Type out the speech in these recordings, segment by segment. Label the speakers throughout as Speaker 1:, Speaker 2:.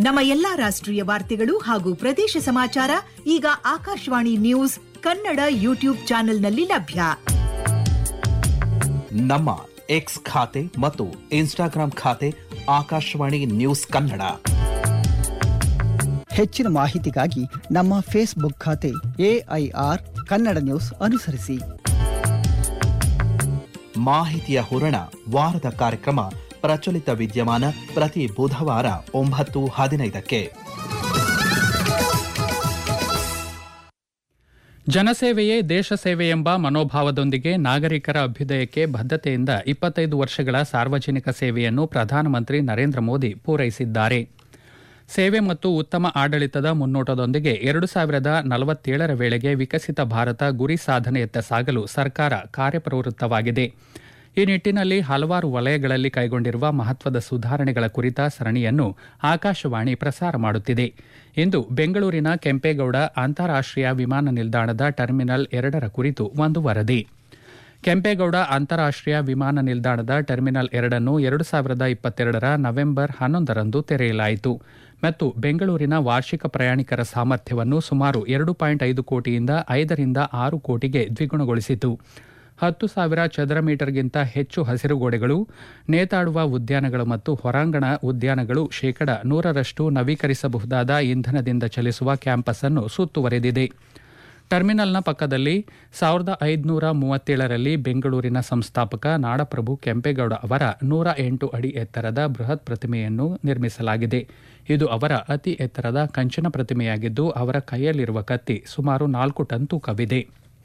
Speaker 1: ನಮ್ಮ ಎಲ್ಲಾ ರಾಷ್ಟ್ರೀಯ ವಾರ್ತೆಗಳು ಹಾಗೂ ಪ್ರದೇಶ ಸಮಾಚಾರ ಈಗ ಆಕಾಶವಾಣಿ ನ್ಯೂಸ್ ಕನ್ನಡ ಯೂಟ್ಯೂಬ್ ಚಾನೆಲ್ನಲ್ಲಿ ಲಭ್ಯ
Speaker 2: ನಮ್ಮ ಎಕ್ಸ್ ಖಾತೆ ಮತ್ತು ಇನ್ಸ್ಟಾಗ್ರಾಂ ಖಾತೆ ಆಕಾಶವಾಣಿ ನ್ಯೂಸ್ ಕನ್ನಡ
Speaker 3: ಹೆಚ್ಚಿನ ಮಾಹಿತಿಗಾಗಿ ನಮ್ಮ ಫೇಸ್ಬುಕ್ ಖಾತೆ ಎಐಆರ್ ಕನ್ನಡ ನ್ಯೂಸ್ ಅನುಸರಿಸಿ
Speaker 2: ಮಾಹಿತಿಯ ಹೂರಣ ವಾರದ ಕಾರ್ಯಕ್ರಮ ಪ್ರಚಲಿತ ವಿದ್ಯಮಾನ ಪ್ರತಿ ಬುಧವಾರ ಒಂಬತ್ತು ಹದಿನೈದಕ್ಕೆ
Speaker 4: ಜನಸೇವೆಯೇ ದೇಶ ಸೇವೆ ಎಂಬ ಮನೋಭಾವದೊಂದಿಗೆ ನಾಗರಿಕರ ಅಭ್ಯುದಯಕ್ಕೆ ಬದ್ಧತೆಯಿಂದ ಇಪ್ಪತ್ತೈದು ವರ್ಷಗಳ ಸಾರ್ವಜನಿಕ ಸೇವೆಯನ್ನು ಪ್ರಧಾನಮಂತ್ರಿ ನರೇಂದ್ರ ಮೋದಿ ಪೂರೈಸಿದ್ದಾರೆ ಸೇವೆ ಮತ್ತು ಉತ್ತಮ ಆಡಳಿತದ ಮುನ್ನೋಟದೊಂದಿಗೆ ಎರಡು ಸಾವಿರದ ನಲವತ್ತೇಳರ ವೇಳೆಗೆ ವಿಕಸಿತ ಭಾರತ ಗುರಿ ಸಾಧನೆಯತ್ತ ಸಾಗಲು ಸರ್ಕಾರ ಕಾರ್ಯಪ್ರವೃತ್ತವಾಗಿದೆ ಈ ನಿಟ್ಟಿನಲ್ಲಿ ಹಲವಾರು ವಲಯಗಳಲ್ಲಿ ಕೈಗೊಂಡಿರುವ ಮಹತ್ವದ ಸುಧಾರಣೆಗಳ ಕುರಿತ ಸರಣಿಯನ್ನು ಆಕಾಶವಾಣಿ ಪ್ರಸಾರ ಮಾಡುತ್ತಿದೆ ಇಂದು ಬೆಂಗಳೂರಿನ ಕೆಂಪೇಗೌಡ ಅಂತಾರಾಷ್ಟೀಯ ವಿಮಾನ ನಿಲ್ದಾಣದ ಟರ್ಮಿನಲ್ ಎರಡರ ಕುರಿತು ಒಂದು ವರದಿ ಕೆಂಪೇಗೌಡ ಅಂತಾರಾಷ್ಟೀಯ ವಿಮಾನ ನಿಲ್ದಾಣದ ಟರ್ಮಿನಲ್ ಎರಡನ್ನು ಎರಡು ಸಾವಿರದ ಇಪ್ಪತ್ತೆರಡರ ನವೆಂಬರ್ ಹನ್ನೊಂದರಂದು ತೆರೆಯಲಾಯಿತು ಮತ್ತು ಬೆಂಗಳೂರಿನ ವಾರ್ಷಿಕ ಪ್ರಯಾಣಿಕರ ಸಾಮರ್ಥ್ಯವನ್ನು ಸುಮಾರು ಎರಡು ಪಾಯಿಂಟ್ ಐದು ಕೋಟಿಯಿಂದ ಐದರಿಂದ ಆರು ಕೋಟಿಗೆ ದ್ವಿಗುಣಗೊಳಿಸಿತು ಹತ್ತು ಸಾವಿರ ಚದರ ಮೀಟರ್ಗಿಂತ ಹೆಚ್ಚು ಹಸಿರುಗೋಡೆಗಳು ನೇತಾಡುವ ಉದ್ಯಾನಗಳು ಮತ್ತು ಹೊರಾಂಗಣ ಉದ್ಯಾನಗಳು ಶೇಕಡ ನೂರರಷ್ಟು ನವೀಕರಿಸಬಹುದಾದ ಇಂಧನದಿಂದ ಚಲಿಸುವ ಕ್ಯಾಂಪಸ್ ಅನ್ನು ಸುತ್ತುವರೆದಿದೆ ಟರ್ಮಿನಲ್ನ ಪಕ್ಕದಲ್ಲಿ ಸಾವಿರದ ಐದುನೂರ ಮೂವತ್ತೇಳರಲ್ಲಿ ಬೆಂಗಳೂರಿನ ಸಂಸ್ಥಾಪಕ ನಾಡಪ್ರಭು ಕೆಂಪೇಗೌಡ ಅವರ ನೂರ ಎಂಟು ಅಡಿ ಎತ್ತರದ ಬೃಹತ್ ಪ್ರತಿಮೆಯನ್ನು ನಿರ್ಮಿಸಲಾಗಿದೆ ಇದು ಅವರ ಅತಿ ಎತ್ತರದ ಕಂಚಿನ ಪ್ರತಿಮೆಯಾಗಿದ್ದು ಅವರ ಕೈಯಲ್ಲಿರುವ ಕತ್ತಿ ಸುಮಾರು ನಾಲ್ಕು ಟನ್ ತೂಕವಿದೆ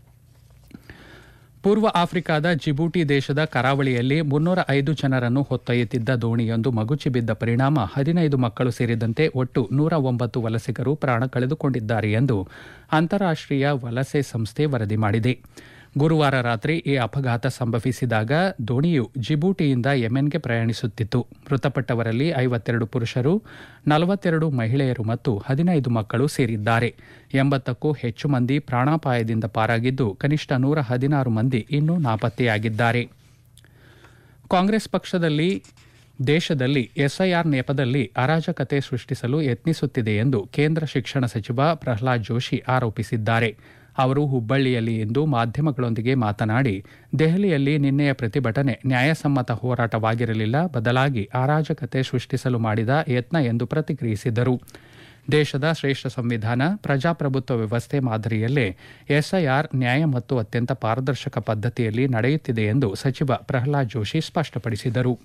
Speaker 4: ಪೂರ್ವ ಆಫ್ರಿಕಾದ ಜಿಬೂಟಿ ದೇಶದ ಕರಾವಳಿಯಲ್ಲಿ ಮುನ್ನೂರ ಐದು ಜನರನ್ನು ಹೊತ್ತೊಯ್ಯುತ್ತಿದ್ದ ದೋಣಿಯೊಂದು ಮಗುಚಿ ಬಿದ್ದ ಪರಿಣಾಮ ಹದಿನೈದು ಮಕ್ಕಳು ಸೇರಿದಂತೆ ಒಟ್ಟು ನೂರ ಒಂಬತ್ತು ವಲಸಿಗರು ಪ್ರಾಣ ಕಳೆದುಕೊಂಡಿದ್ದಾರೆ ಎಂದು ಅಂತಾರಾಷ್ಟೀಯ ವಲಸೆ ಸಂಸ್ಥೆ ವರದಿ ಮಾಡಿದೆ ಗುರುವಾರ ರಾತ್ರಿ ಈ ಅಪಘಾತ ಸಂಭವಿಸಿದಾಗ ದೋಣಿಯು ಜಿಬೂಟಿಯಿಂದ ಯೆಮೆನ್ಗೆ ಪ್ರಯಾಣಿಸುತ್ತಿತ್ತು ಮೃತಪಟ್ಟವರಲ್ಲಿ ಐವತ್ತೆರಡು ಪುರುಷರು ನಲವತ್ತೆರಡು ಮಹಿಳೆಯರು ಮತ್ತು ಹದಿನೈದು ಮಕ್ಕಳು ಸೇರಿದ್ದಾರೆ ಎಂಬತ್ತಕ್ಕೂ ಹೆಚ್ಚು ಮಂದಿ ಪ್ರಾಣಾಪಾಯದಿಂದ ಪಾರಾಗಿದ್ದು ಕನಿಷ್ಠ ನೂರ ಹದಿನಾರು ಮಂದಿ ಇನ್ನೂ ನಾಪತ್ತೆಯಾಗಿದ್ದಾರೆ ಕಾಂಗ್ರೆಸ್ ಪಕ್ಷದಲ್ಲಿ ದೇಶದಲ್ಲಿ ಎಸ್ಐಆರ್ ನೆಪದಲ್ಲಿ ಅರಾಜಕತೆ ಸೃಷ್ಟಿಸಲು ಯತ್ನಿಸುತ್ತಿದೆ ಎಂದು ಕೇಂದ್ರ ಶಿಕ್ಷಣ ಸಚಿವ ಪ್ರಹ್ಲಾದ್ ಜೋಶಿ ಆರೋಪಿಸಿದ್ದಾರೆ ಅವರು ಹುಬ್ಬಳ್ಳಿಯಲ್ಲಿ ಇಂದು ಮಾಧ್ಯಮಗಳೊಂದಿಗೆ ಮಾತನಾಡಿ ದೆಹಲಿಯಲ್ಲಿ ನಿನ್ನೆಯ ಪ್ರತಿಭಟನೆ ನ್ಯಾಯಸಮ್ಮತ ಹೋರಾಟವಾಗಿರಲಿಲ್ಲ ಬದಲಾಗಿ ಅರಾಜಕತೆ ಸೃಷ್ಟಿಸಲು ಮಾಡಿದ ಯತ್ನ ಎಂದು ಪ್ರತಿಕ್ರಿಯಿಸಿದರು ದೇಶದ ಶ್ರೇಷ್ಠ ಸಂವಿಧಾನ ಪ್ರಜಾಪ್ರಭುತ್ವ ವ್ಯವಸ್ಥೆ ಮಾದರಿಯಲ್ಲೇ ಎಸ್ಐಆರ್ ನ್ಯಾಯ ಮತ್ತು ಅತ್ಯಂತ ಪಾರದರ್ಶಕ ಪದ್ಧತಿಯಲ್ಲಿ ನಡೆಯುತ್ತಿದೆ ಎಂದು ಸಚಿವ ಪ್ರಹ್ಲಾದ್ ಜೋಶಿ ಸ್ಪಷ್ಟಪಡಿಸಿದರು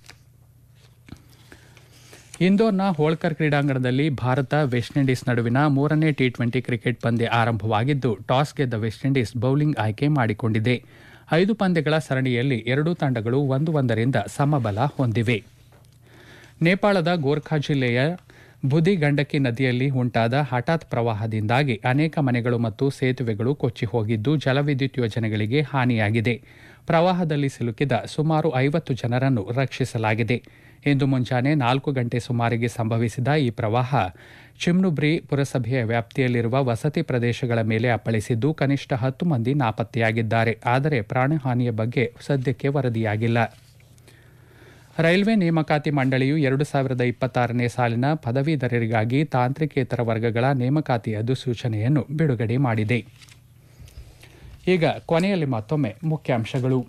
Speaker 4: ಇಂದೋರ್ನ ಹೋಳ್ಕರ್ ಕ್ರೀಡಾಂಗಣದಲ್ಲಿ ಭಾರತ ವೆಸ್ಟ್ ಇಂಡೀಸ್ ನಡುವಿನ ಮೂರನೇ ಟಿ ಟ್ವೆಂಟಿ ಕ್ರಿಕೆಟ್ ಪಂದ್ಯ ಆರಂಭವಾಗಿದ್ದು ಟಾಸ್ ಗೆದ್ದ ವೆಸ್ಟ್ ಇಂಡೀಸ್ ಬೌಲಿಂಗ್ ಆಯ್ಕೆ ಮಾಡಿಕೊಂಡಿದೆ ಐದು ಪಂದ್ಯಗಳ ಸರಣಿಯಲ್ಲಿ ಎರಡೂ ತಂಡಗಳು ಒಂದು ಒಂದರಿಂದ ಸಮಬಲ ಹೊಂದಿವೆ ನೇಪಾಳದ ಗೋರ್ಖಾ ಜಿಲ್ಲೆಯ ಬುದಿ ಗಂಡಕಿ ನದಿಯಲ್ಲಿ ಉಂಟಾದ ಹಠಾತ್ ಪ್ರವಾಹದಿಂದಾಗಿ ಅನೇಕ ಮನೆಗಳು ಮತ್ತು ಸೇತುವೆಗಳು ಕೊಚ್ಚಿ ಹೋಗಿದ್ದು ಜಲವಿದ್ಯುತ್ ಯೋಜನೆಗಳಿಗೆ ಹಾನಿಯಾಗಿದೆ ಪ್ರವಾಹದಲ್ಲಿ ಸಿಲುಕಿದ ಸುಮಾರು ಐವತ್ತು ಜನರನ್ನು ರಕ್ಷಿಸಲಾಗಿದೆ ಇಂದು ಮುಂಜಾನೆ ನಾಲ್ಕು ಗಂಟೆ ಸುಮಾರಿಗೆ ಸಂಭವಿಸಿದ ಈ ಪ್ರವಾಹ ಚಿಮ್ನುಬ್ರಿ ಪುರಸಭೆಯ ವ್ಯಾಪ್ತಿಯಲ್ಲಿರುವ ವಸತಿ ಪ್ರದೇಶಗಳ ಮೇಲೆ ಅಪ್ಪಳಿಸಿದ್ದು ಕನಿಷ್ಠ ಹತ್ತು ಮಂದಿ ನಾಪತ್ತೆಯಾಗಿದ್ದಾರೆ ಆದರೆ ಪ್ರಾಣಹಾನಿಯ ಬಗ್ಗೆ ಸದ್ಯಕ್ಕೆ ವರದಿಯಾಗಿಲ್ಲ ರೈಲ್ವೆ ನೇಮಕಾತಿ ಮಂಡಳಿಯು ಎರಡು ಸಾವಿರದ ಇಪ್ಪತ್ತಾರನೇ ಸಾಲಿನ ಪದವೀಧರರಿಗಾಗಿ ತಾಂತ್ರಿಕೇತರ ವರ್ಗಗಳ ನೇಮಕಾತಿ ಅಧಿಸೂಚನೆಯನ್ನು ಬಿಡುಗಡೆ ಮಾಡಿದೆ ಈಗ ಕೊನೆಯಲ್ಲಿ ಮತ್ತೊಮ್ಮೆ ಮುಖ್ಯಾಂಶಗಳು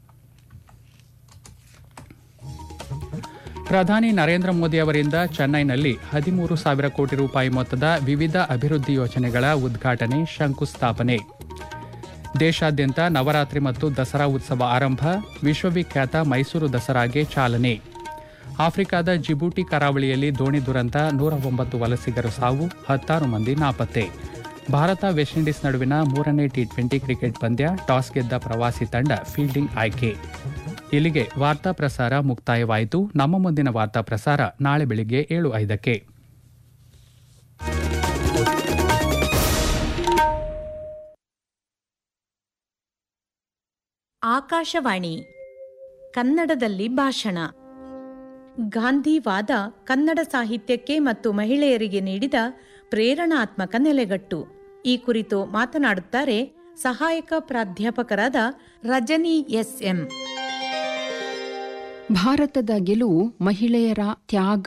Speaker 4: ಪ್ರಧಾನಿ ನರೇಂದ್ರ ಮೋದಿ ಅವರಿಂದ ಚೆನ್ನೈನಲ್ಲಿ ಹದಿಮೂರು ಸಾವಿರ ಕೋಟಿ ರೂಪಾಯಿ ಮೊತ್ತದ ವಿವಿಧ ಅಭಿವೃದ್ಧಿ ಯೋಜನೆಗಳ ಉದ್ಘಾಟನೆ ಶಂಕುಸ್ಥಾಪನೆ ದೇಶಾದ್ಯಂತ ನವರಾತ್ರಿ ಮತ್ತು ದಸರಾ ಉತ್ಸವ ಆರಂಭ ವಿಶ್ವವಿಖ್ಯಾತ ಮೈಸೂರು ದಸರಾಗೆ ಚಾಲನೆ ಆಫ್ರಿಕಾದ ಜಿಬೂಟಿ ಕರಾವಳಿಯಲ್ಲಿ ದೋಣಿ ದುರಂತ ನೂರ ಒಂಬತ್ತು ವಲಸಿಗರು ಸಾವು ಹತ್ತಾರು ಮಂದಿ ನಾಪತ್ತೆ ಭಾರತ ವೆಸ್ಟ್ ಇಂಡೀಸ್ ನಡುವಿನ ಮೂರನೇ ಟಿ ಟ್ವೆಂಟಿ ಕ್ರಿಕೆಟ್ ಪಂದ್ಯ ಟಾಸ್ ಗೆದ್ದ ಪ್ರವಾಸಿ ತಂಡ ಫೀಲ್ಡಿಂಗ್ ಆಯ್ಕೆ ಇಲ್ಲಿಗೆ ವಾರ್ತಾ ಪ್ರಸಾರ ಮುಕ್ತಾಯವಾಯಿತು ನಮ್ಮ ಮುಂದಿನ ವಾರ್ತಾ ಪ್ರಸಾರ ನಾಳೆ ಬೆಳಿಗ್ಗೆ ಏಳು ಐದಕ್ಕೆ
Speaker 5: ಆಕಾಶವಾಣಿ ಕನ್ನಡದಲ್ಲಿ ಭಾಷಣ ಗಾಂಧಿವಾದ ಕನ್ನಡ ಸಾಹಿತ್ಯಕ್ಕೆ ಮತ್ತು ಮಹಿಳೆಯರಿಗೆ ನೀಡಿದ ಪ್ರೇರಣಾತ್ಮಕ ನೆಲೆಗಟ್ಟು ಈ ಕುರಿತು ಮಾತನಾಡುತ್ತಾರೆ ಸಹಾಯಕ ಪ್ರಾಧ್ಯಾಪಕರಾದ ರಜನಿ ಎಸ್ಎಂ
Speaker 6: ಭಾರತದ ಗೆಲುವು ಮಹಿಳೆಯರ ತ್ಯಾಗ